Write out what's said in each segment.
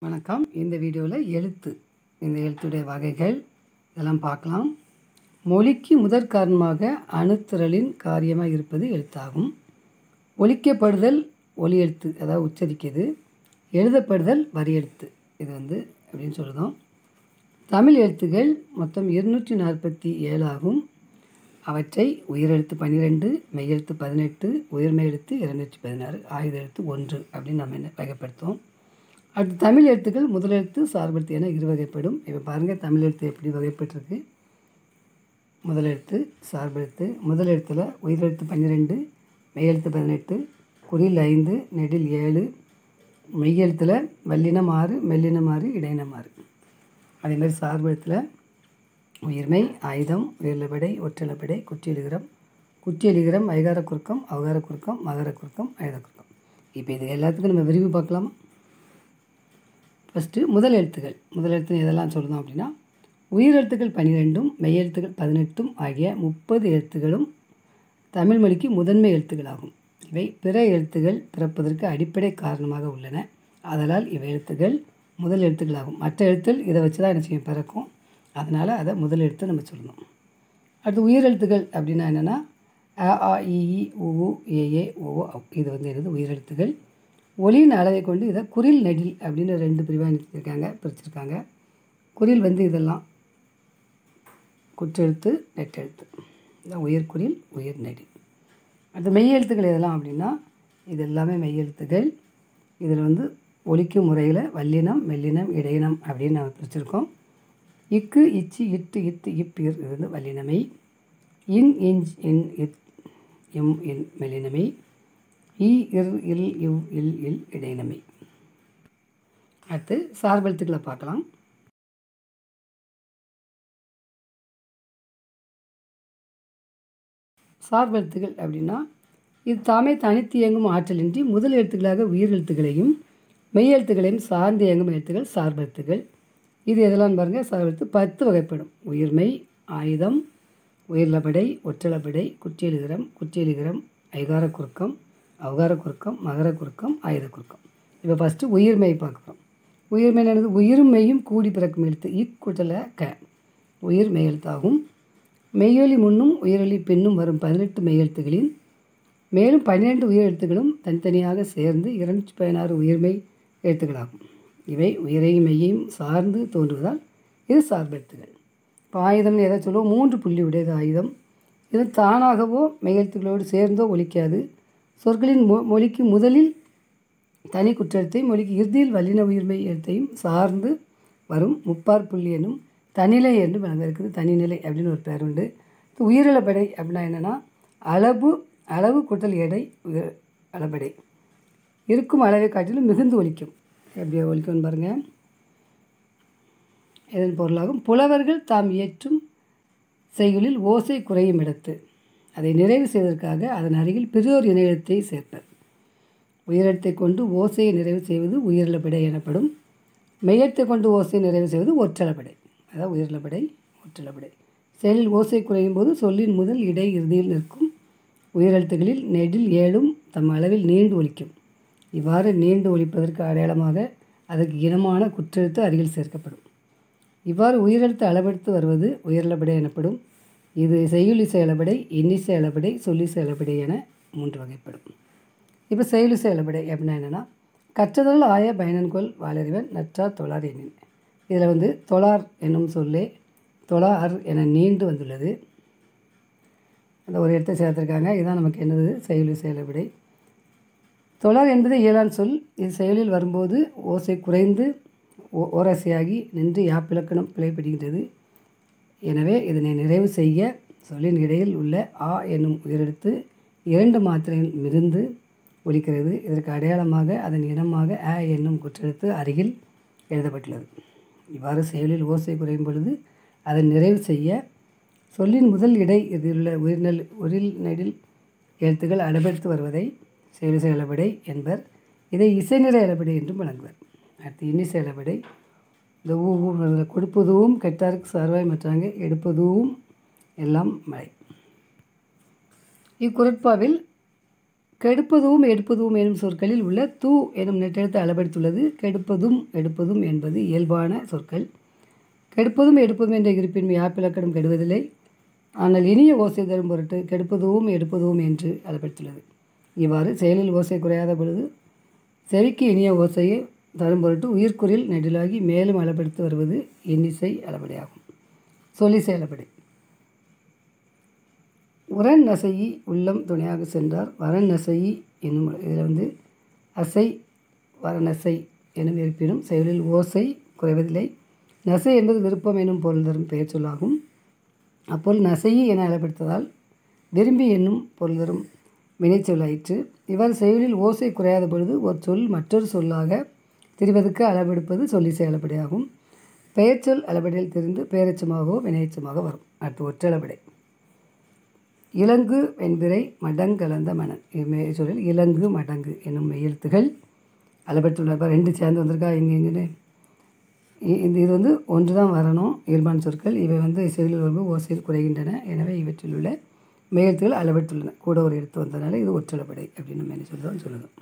வணக்கம் இந்த வீடியோவில் எழுத்து இந்த எழுத்துடைய வகைகள் இதெல்லாம் பார்க்கலாம் மொழிக்கு முதற் காரணமாக அணுத்திரளின் காரியமாக இருப்பது எழுத்தாகும் ஒலிக்கப்படுதல் ஒலி எழுத்து அதாவது உச்சரிக்கிறது எழுதப்படுதல் வரி எழுத்து இது வந்து அப்படின்னு சொல்லுதோம் தமிழ் எழுத்துகள் மொத்தம் இருநூற்றி நாற்பத்தி ஏழு ஆகும் அவற்றை உயிரெழுத்து பன்னிரெண்டு மெய்யெழுத்து பதினெட்டு உயிர்மெய் எழுத்து இருநூற்றி பதினாறு ஆயுத எழுத்து ஒன்று அப்படின்னு நம்ம என்ன வகைப்படுத்துவோம் அடுத்து தமிழ் எழுத்துக்கள் முதலெழுத்து சார்பெழுத்து என இரு வகைப்படும் இப்போ பாருங்கள் தமிழ் எழுத்து எப்படி வகைப்பட்டிருக்கு முதலெழுத்து சார்பெழுத்து முதலெழுத்தில் உயிரெழுத்து பன்னிரெண்டு மெய்யெழுத்து பதினெட்டு குறில் ஐந்து நெடில் ஏழு மெய்யெழுத்தில் வல்லினம் ஆறு மெல்லினம் ஆறு இடையினம் ஆறு அதேமாதிரி சார்பெழுத்தில் உயிர்மை ஆயுதம் உயிர்லபடை ஒற்றலபடை குற்றியலிகரம் குற்றியலிகரம் ஐகார குறுக்கம் அவகார குறுக்கம் மகர குறுக்கம் அழுத குறுக்கம் இப்போ இது எல்லாத்துக்கும் நம்ம விரிவு பார்க்கலாமா ஃபஸ்ட்டு முதல் எழுத்துக்கள் முதல் எழுத்து எதெல்லாம் சொல்லணும் அப்படின்னா உயிரெழுத்துக்கள் பன்னிரெண்டும் மெய்யெழுத்துக்கள் பதினெட்டும் ஆகிய முப்பது எழுத்துகளும் தமிழ் மொழிக்கு முதன்மை எழுத்துக்களாகும் இவை பிற எழுத்துகள் பிறப்பதற்கு அடிப்படை காரணமாக உள்ளன அதனால் இவை எழுத்துக்கள் முதல் எழுத்துக்களாகும் மற்ற எழுத்துகள் இதை வச்சு தான் என்ன செய்யும் பிறக்கும் அதனால் அதை முதல் எழுத்து நம்ம சொல்லணும் அடுத்து உயிரெழுத்துகள் அப்படின்னா என்னென்னா அ ஆ இ ஈ உ உ ஏ ஏ ஓ ஓ இது வந்து என்னது உயிரெழுத்துகள் ஒளியின் அளவை கொண்டு இதை குரில் நெடில் அப்படின்னு ரெண்டு பிரிவாக நிறுத்திருக்காங்க பிரிச்சிருக்காங்க குரில் வந்து இதெல்லாம் குற்றெழுத்து நெட்டெழுத்து இதான் உயர்குறில் உயர் நெடில் அடுத்து மெய்யெழுத்துக்கள் எதெல்லாம் அப்படின்னா இது எல்லாமே மெய்யெழுத்துகள் இதில் வந்து ஒலிக்கும் முறையில் வல்லினம் மெல்லினம் இடையினம் அப்படின்னு நம்ம பிரிச்சிருக்கோம் இக்கு இச்சு இட்டு இத்து இப் இர் இது வந்து வல்லினமை இன் இஞ்ச் இன் இத் எம் இன் மெல்லினமை இ இர் இல் இவ் இல் இல் இடையினமை அடுத்து சார்பெழுத்துக்களை பார்க்கலாம் சார்பெழுத்துகள் அப்படின்னா இது தாமே தனித்து இயங்கும் ஆற்றலின்றி முதல் எழுத்துக்களாக உயிர் எழுத்துக்களையும் மெய் எழுத்துக்களையும் சார்ந்து இயங்கும் எழுத்துக்கள் சார்பெழுத்துகள் இது எதெல்லாம் பாருங்கள் சார்பெழுத்து பத்து வகைப்படும் உயிர்மை ஆயுதம் உயிர்லபடை ஒற்றலபடை குற்றியலிகரம் குற்றியலிகரம் ஐகார குறுக்கம் அவகார குறுக்கம் மகர குறுக்கம் ஆயுத குறுக்கம் இப்போ ஃபஸ்ட்டு உயிர்மை பார்க்குறோம் உயிர்மை என்னது உயிர்மையும் கூடி பிறக்கும் எழுத்து இக்குட்டல க உயிர் மெய் எழுத்தாகும் மெய்யொலி முன்னும் உயிரொலி பின்னும் வரும் பதினெட்டு மெய்யெழுத்துகளின் மேலும் பன்னிரெண்டு உயிர் எழுத்துக்களும் தனித்தனியாக சேர்ந்து இருநூற்றி பதினாறு உயிர்மெய் எழுத்துக்களாகும் இவை உயிரையும் மெய்யையும் சார்ந்து தோன்றுவதால் இது சார்பெழுத்துகள் இப்போ ஆயுதம்னு எதை சொல்லுவோம் மூன்று புள்ளி உடையது ஆயுதம் இது தானாகவோ மெய்யெழுத்துக்களோடு சேர்ந்தோ ஒலிக்காது சொற்களின் மொ மொழிக்கு முதலில் தனி குற்றத்தையும் மொழிக்கு இறுதியில் வல்லின உயிர்மை எழுத்தையும் சார்ந்து வரும் முப்பார் புள்ளி எனும் தனிலை என்று வழங்க இருக்குது தனிநிலை அப்படின்னு ஒரு பேர் உண்டு உயிரிழப்படை அப்படின்னா என்னென்னா அளவு அளவு கூட்டல் எடை உயிர் அளபடை இருக்கும் அளவை காட்டிலும் மிகுந்து ஒலிக்கும் எப்படி ஒலிக்கும்னு பாருங்கள் இதன் பொருளாகும் புலவர்கள் தாம் இயற்றும் செய்யுளில் ஓசை குறையும் இடத்து அதை நிறைவு செய்வதற்காக அதன் அருகில் பிரியோர் இணையத்தை சேர்ப்பர் உயிரெழுத்தை கொண்டு ஓசையை நிறைவு செய்வது உயிரிழப்படை எனப்படும் மெய்யெழுத்தை கொண்டு ஓசையை நிறைவு செய்வது ஒற்றளப்படை அதாவது உயிரிழப்படை ஒற்றளப்படை செயலில் ஓசை குறையும் போது சொல்லின் முதல் இடை இறுதியில் நிற்கும் உயிரெழுத்துகளில் நெடில் ஏழும் தம் அளவில் நீண்டு ஒலிக்கும் இவ்வாறு நீண்டு ஒலிப்பதற்கு அடையாளமாக அதற்கு இனமான குற்றெழுத்து அருகில் சேர்க்கப்படும் இவ்வாறு உயிரெழுத்து அளவெடுத்து வருவது உயிரிழப்படை எனப்படும் இது செய்யுளிசை அளபடை இன்னிசை அளபடை சொல்லிசை அளபடை என மூன்று வகைப்படும் இப்போ செயலிசை அளபடை அப்படின்னா என்னென்னா கற்றதல் ஆய பயனன்கொள் வாளறிவன் நற்றார் தொழார் எண்ணின் இதில் வந்து தொழார் என்னும் சொல்லே தொழார் என நீண்டு வந்துள்ளது அந்த ஒரு இடத்தை சேர்த்துருக்காங்க இதுதான் நமக்கு என்னது செயலிசை அளபடை தொழார் என்பது இயலான் சொல் இது செயலில் வரும்போது ஓசை குறைந்து ஓ ஓரசையாகி நின்று யாப்பிலக்கணம் பிழைப்படுகின்றது எனவே இதனை நிறைவு செய்ய சொல்லின் இடையில் உள்ள ஆ என்னும் உயிரெழுத்து இரண்டு மாத்திரையில் மிருந்து ஒலிக்கிறது இதற்கு அடையாளமாக அதன் இனமாக அ என்னும் குற்றெழுத்து அருகில் எழுதப்பட்டுள்ளது இவ்வாறு செயலில் ஓசை குறையும் பொழுது அதை நிறைவு செய்ய சொல்லின் முதல் இடை இதிலுள்ள உயிர்நெல் உரில் நெடில் எழுத்துக்கள் அளவெடுத்து வருவதை செயலிசை அளபடை என்பர் இதை இசைநிறை அளபடை என்றும் வழங்குவர் அடுத்து இன்னிசை அளபடை இந்த ஊ ஊ கொடுப்பதுவும் கெட்டாருக்கு சார்வாய் மற்றாங்க எடுப்பதுவும் எல்லாம் மழை இக்குரட்பாவில் கெடுப்பதும் எடுப்பதும் எனும் சொற்களில் உள்ள தூ எனும் நெட்டெழுத்து அளபெடுத்துள்ளது கெடுப்பதும் எடுப்பதும் என்பது இயல்பான சொற்கள் கெடுப்பதும் எடுப்பதும் என்ற இருப்பின் யாப்பிலக்கணம் கெடுவதில்லை ஆனால் இனிய ஓசை தரும் பொருட்டு கெடுப்பதும் எடுப்பதும் என்று அளபெடுத்துள்ளது இவ்வாறு செயலில் ஓசை குறையாத பொழுது செவிக்கு இனிய ஓசையை தரும் பொருட்டு உயிர்க்குறில் நெடிலாகி மேலும் அளபெடுத்து வருவது இன்னிசை அளபடியாகும் சொல்லிசை அளபடி உரன் நசையி உள்ளம் துணையாக சென்றார் வரன் நசையி என்னும் இதில் வந்து அசை வரநசை எனும் இருப்பினும் செயலில் ஓசை குறைவதில்லை நசை என்பது விருப்பம் எனும் பொருள் தரும் பெயர் சொல்லாகும் அப்பொருள் நசையி என அளப்படுத்ததால் விரும்பி என்னும் பொருள் தரும் வினைச்சொல்லாயிற்று இவ்வாறு செயலில் ஓசை குறையாத பொழுது ஒரு சொல் மற்றொரு சொல்லாக திரிவதற்கு அளவெடுப்பது சொல்லிசை அளபடியாகும் பெயர்ச்சொல் அளபடியில் திரிந்து பெயரெச்சமாகவோ வினையச்சமாக வரும் அடுத்து ஒற்றளபடை இலங்கு வெண்பிறை மடங்கலந்த மணன் இது சொல்லில் இலங்கு மடங்கு என்னும் எழுத்துகள் அளபெற்றுள்ள இப்போ ரெண்டு சேர்ந்து வந்திருக்கா இங்கே இங்கேன்னு இ- இந்த இது வந்து ஒன்று தான் வரணும் இயல்பான சொற்கள் இவை வந்து செவிலில் வரும்போது ஓசையில் குறைகின்றன எனவே இவற்றில் உள்ள மெய்யெழுத்துகள் அளபெற்றுள்ளன கூட ஒரு எழுத்து வந்ததுனால இது ஒற்றளபடை அப்படின்னு நம்ம என்ன சொல்கிறோம் சொல்லுறோம்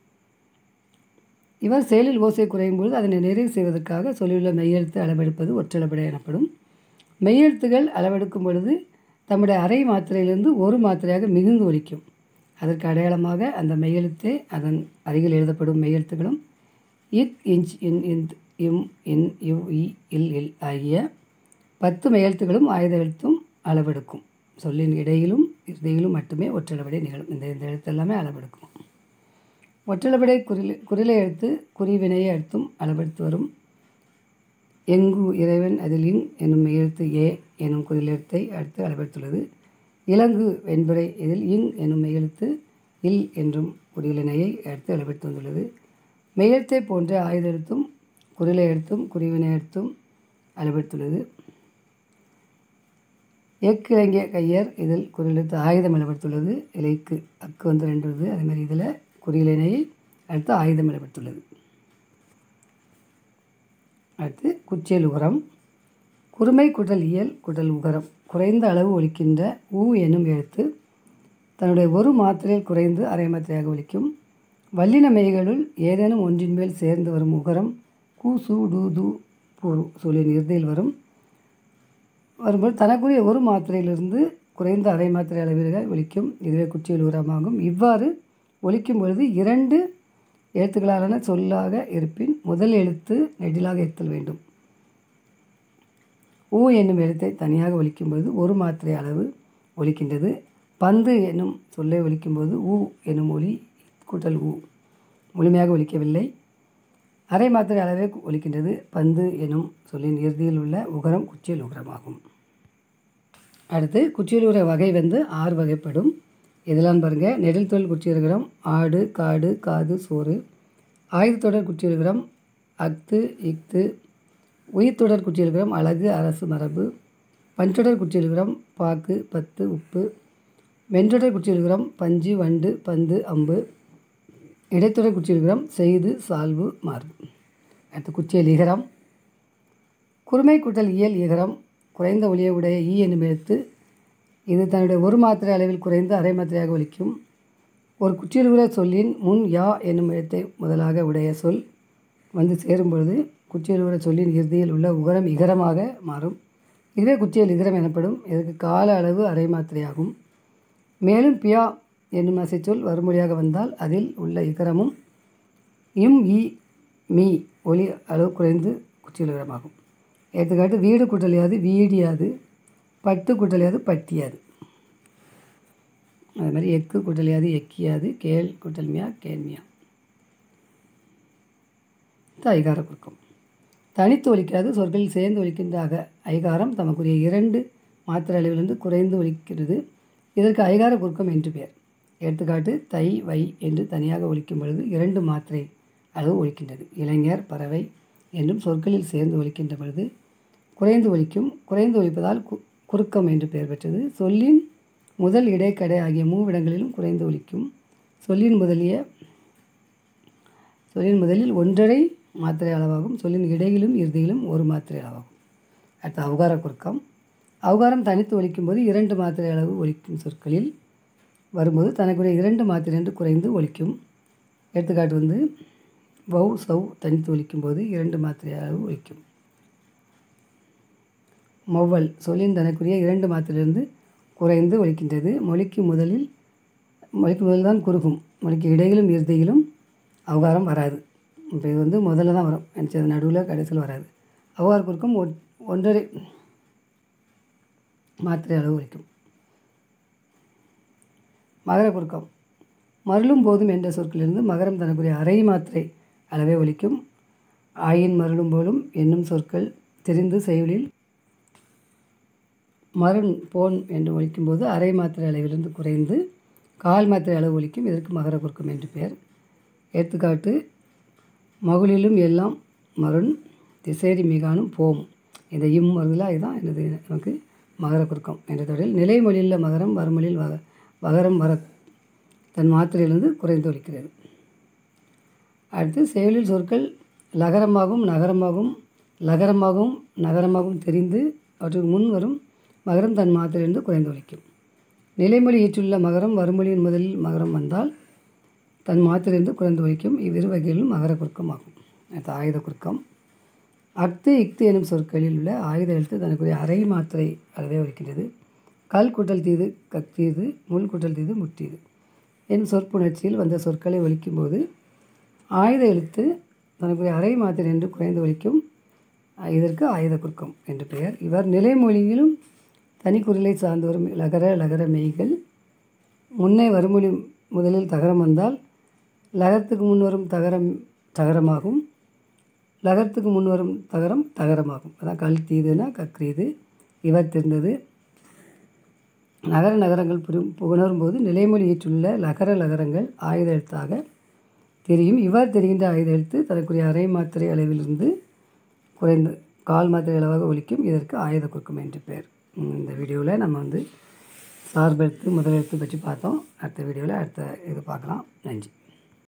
இவர் செயலில் ஓசை குறையும் பொழுது அதனை நிறைவு செய்வதற்காக சொல்லியுள்ள மெய்யெழுத்து அளவெடுப்பது ஒற்றளபடை எனப்படும் மெய்யெழுத்துகள் அளவெடுக்கும் பொழுது தம்முடைய அரை மாத்திரையிலிருந்து ஒரு மாத்திரையாக மிகுந்து ஒலிக்கும் அதற்கு அடையாளமாக அந்த மெய்யெழுத்தே அதன் அருகில் எழுதப்படும் மெய்யெழுத்துகளும் இக் இஞ்ச் இன் இந்த் இம் இன் இவ் இ இல் இல் ஆகிய பத்து மெய்யெழுத்துகளும் ஆயுத எழுத்தும் அளவெடுக்கும் சொல்லின் இடையிலும் இறுதியிலும் மட்டுமே ஒற்றளபடை நிகழும் இந்த இந்த எழுத்து எல்லாமே அளவெடுக்கும் ஒற்றளபடை குறில் குறிலை எழுத்து குறிவினையை அடுத்தும் அளவெடுத்து வரும் எங்கு இறைவன் அதில் இன் என்னும் எழுத்து ஏ எனும் குறிலெழுத்தை அடுத்து அளவெடுத்துள்ளது இலங்கு வெண்புரை இதில் இங் என்னும் மெய்யெழுத்து இல் என்றும் குறிலினையை அடுத்து அளவெடுத்து வந்துள்ளது மெய்யெழுத்தை போன்ற ஆயுத எழுத்தும் குறிலை எழுத்தும் குறிவினை எழுத்தும் அளவெடுத்துள்ளது எக்கிழங்கிய கையர் இதில் குறிலெழுத்து ஆயுதம் அளவெடுத்துள்ளது இலைக்கு அக்கு வந்து ரெண்டு வருது அதே மாதிரி இதில் குறிலினையை அடுத்து ஆயுதம் அளவெடுத்துள்ளது அடுத்து குச்சியல் உகரம் குறுமை குடல் இயல் குடல் உகரம் குறைந்த அளவு ஒலிக்கின்ற ஊ என்னும் எழுத்து தன்னுடைய ஒரு மாத்திரையில் குறைந்து அரை மாத்திரையாக ஒலிக்கும் வல்லின மெய்களுள் ஏதேனும் ஒன்றின் மேல் சேர்ந்து வரும் உகரம் கு சு டு து புரு சொல்லின் இறுதியில் வரும் வரும்போது தனக்குரிய ஒரு மாத்திரையிலிருந்து குறைந்த அரை மாத்திரை அளவிலாக ஒலிக்கும் இதுவே குச்சியல் உரமாகும் இவ்வாறு ஒலிக்கும் பொழுது இரண்டு எழுத்துக்களாலான சொல்லாக இருப்பின் முதல் எழுத்து நெடிலாக இருத்தல் வேண்டும் ஊ என்னும் எழுத்தை தனியாக ஒலிக்கும் பொழுது ஒரு மாத்திரை அளவு ஒலிக்கின்றது பந்து என்னும் சொல்லை ஒலிக்கும்போது ஊ என்னும் ஒலி கூட்டல் ஊ முழுமையாக ஒலிக்கவில்லை அரை மாத்திரை அளவே ஒலிக்கின்றது பந்து எனும் சொல்லின் இறுதியில் உள்ள உகரம் குச்சியல் உகரமாகும் அடுத்து குச்சியல் உர வகை வந்து ஆறு வகைப்படும் இதெல்லாம் பாருங்கள் நெடில் தொழில் குச்சியலுகரம் ஆடு காடு காது சோறு ஆயுதத்தொடர் குச்சியலுகரம் அத்து இஃது உயிர்த்தொடர் குச்சியலுகரம் அழகு அரசு மரபு பஞ்சொடர் குச்சியலுகரம் பாக்கு பத்து உப்பு வென்றொடர் குச்சியலுகரம் பஞ்சு வண்டு பந்து அம்பு இடைத்தொடர் குச்சியலுகரம் செய்து சால்வு மார்பு அடுத்து குச்சியல் இகரம் குறுமை கூட்டல் இயல் இகரம் குறைந்த ஒளியை உடைய ஈ என்னும் எழுத்து இது தன்னுடைய ஒரு மாத்திரை அளவில் குறைந்து அரை மாத்திரையாக ஒலிக்கும் ஒரு குச்சியலுகுல சொல்லின் முன் யா என்னும் எழுத்தை முதலாக உடைய சொல் வந்து சேரும் பொழுது குச்சியலுகுல சொல்லின் இறுதியில் உள்ள உகரம் இகரமாக மாறும் இதுவே குச்சியல் இகரம் எனப்படும் இதற்கு கால அளவு அரை மாத்திரையாகும் மேலும் பியா என்னும் அசைச்சொல் வருமொழியாக வந்தால் அதில் உள்ள இகரமும் இம் இ மீ ஒலி அளவு குறைந்து குச்சியலுகரமாகும் எடுத்துக்காட்டு வீடு குட்டலையாது வீடியாது பட்டு குட்டலையாது பட்டியாது அது மாதிரி எக்கு குட்டலையாது எக்கியாது கேள் குட்டல்மியா கேள்மியா இது ஐகார குறுக்கம் தனித்து ஒலிக்காது சொற்களில் சேர்ந்து ஒலிக்கின்ற அக ஐகாரம் தமக்குரிய இரண்டு மாத்திரை அளவிலிருந்து குறைந்து ஒலிக்கிறது இதற்கு ஐகார குறுக்கம் என்று பெயர் எடுத்துக்காட்டு தை வை என்று தனியாக ஒலிக்கும் பொழுது இரண்டு மாத்திரை அளவு ஒலிக்கின்றது இளைஞர் பறவை என்றும் சொற்களில் சேர்ந்து ஒலிக்கின்ற பொழுது குறைந்து ஒலிக்கும் குறைந்து ஒலிப்பதால் கு குறுக்கம் என்று பெயர் பெற்றது சொல்லின் முதல் இடைக்கடை ஆகிய மூவிடங்களிலும் குறைந்து ஒலிக்கும் சொல்லின் முதலிய சொல்லின் முதலில் ஒன்றரை மாத்திரை அளவாகும் சொல்லின் இடையிலும் இறுதியிலும் ஒரு மாத்திரை அளவாகும் அடுத்து அவகார குறுக்கம் அவகாரம் தனித்து ஒலிக்கும்போது இரண்டு மாத்திரை அளவு ஒலிக்கும் சொற்களில் வரும்போது தனக்குரிய இரண்டு மாத்திரை என்று குறைந்து ஒலிக்கும் எடுத்துக்காட்டு வந்து வௌ சவ் தனித்து ஒலிக்கும் போது இரண்டு மாத்திரை அளவு ஒலிக்கும் மொவ்வல் சொல்லின் தனக்குரிய இரண்டு மாத்திரையிலிருந்து குறைந்து ஒலிக்கின்றது மொழிக்கு முதலில் மொழிக்கு முதலில் தான் குறுகும் மொழிக்கு இடையிலும் இறுதியிலும் அவகாரம் வராது இப்போ இது வந்து முதல்ல தான் வரும் எனக்கு நடுவில் கடைசியில் வராது அவகார குறுக்கம் ஒன் ஒன்றரை மாத்திரை அளவு ஒலிக்கும் மகர குறுக்கம் மருளும் போதும் என்ற சொற்களிலிருந்து மகரம் தனக்குரிய அரை மாத்திரை அளவே ஒலிக்கும் ஆயின் மருளும் போலும் என்னும் சொற்கள் தெரிந்து செயலில் மருண் போன் என்று ஒலிக்கும்போது அரை மாத்திரை அளவிலிருந்து குறைந்து கால் மாத்திரை அளவு ஒலிக்கும் இதற்கு மகர குறுக்கம் என்று பெயர் எடுத்துக்காட்டு மகளிலும் எல்லாம் மருண் திசேரி மிகானும் போம் இந்த இம் வருதுல இதுதான் எனது நமக்கு மகர குறுக்கம் என்ற தொடரில் நிலைமொழியில் மகரம் வறுமொழியில் வக வகரம் வர தன் மாத்திரையிலிருந்து குறைந்து ஒலிக்கிறது அடுத்து செயலில் சொற்கள் லகரமாகவும் நகரமாகவும் லகரமாகவும் நகரமாகவும் தெரிந்து அவற்றுக்கு முன் வரும் மகரம் தன் மாத்திரையிலிருந்து குறைந்து ஒலிக்கும் நிலைமொழி ஈற்றுள்ள மகரம் வறுமொழியின் முதலில் மகரம் வந்தால் தன் மாத்திரையிலிருந்து குறைந்து ஒலிக்கும் இவ்விரு வகையிலும் மகர குறுக்கம் ஆகும் அடுத்து ஆயுத குறுக்கம் அத்து இக்து எனும் சொற்களில் உள்ள ஆயுத எழுத்து தனக்குரிய அரை மாத்திரை அளவே ஒலிக்கின்றது கல் குட்டல் தீது கத்தீது முள் குட்டல் தீது முட்டீது என் சொற்புணர்ச்சியில் வந்த சொற்களை ஒலிக்கும்போது ஆயுத எழுத்து தனக்குரிய அரை மாத்திரை என்று குறைந்து ஒலிக்கும் இதற்கு ஆயுத குறுக்கம் என்று பெயர் இவர் நிலைமொழியிலும் தனிக்குறிலை சார்ந்து வரும் லகர லகர மெய்கள் முன்னே வருமொழி முதலில் தகரம் வந்தால் லகரத்துக்கு முன் வரும் தகரம் தகரமாகும் லகரத்துக்கு முன் வரும் தகரம் தகரமாகும் அதான் கல் தீதுனா கக்ரீது இவர் தெரிந்தது நகர நகரங்கள் புரி புணரும் போது நிலைமொழி ஈற்றுள்ள லகர லகரங்கள் ஆயுத எழுத்தாக தெரியும் இவ்வாறு தெரிகின்ற ஆயுத எழுத்து தனக்குரிய அரை மாத்திரை அளவிலிருந்து குறைந்த கால் மாத்திரை அளவாக ஒலிக்கும் இதற்கு ஆயுத குறுக்கம் என்று பெயர் இந்த வீடியோவில் நம்ம வந்து சார்பெழுத்து முதலெழுத்து பற்றி பார்த்தோம் அடுத்த வீடியோவில் அடுத்த இது பார்க்கலாம் நன்றி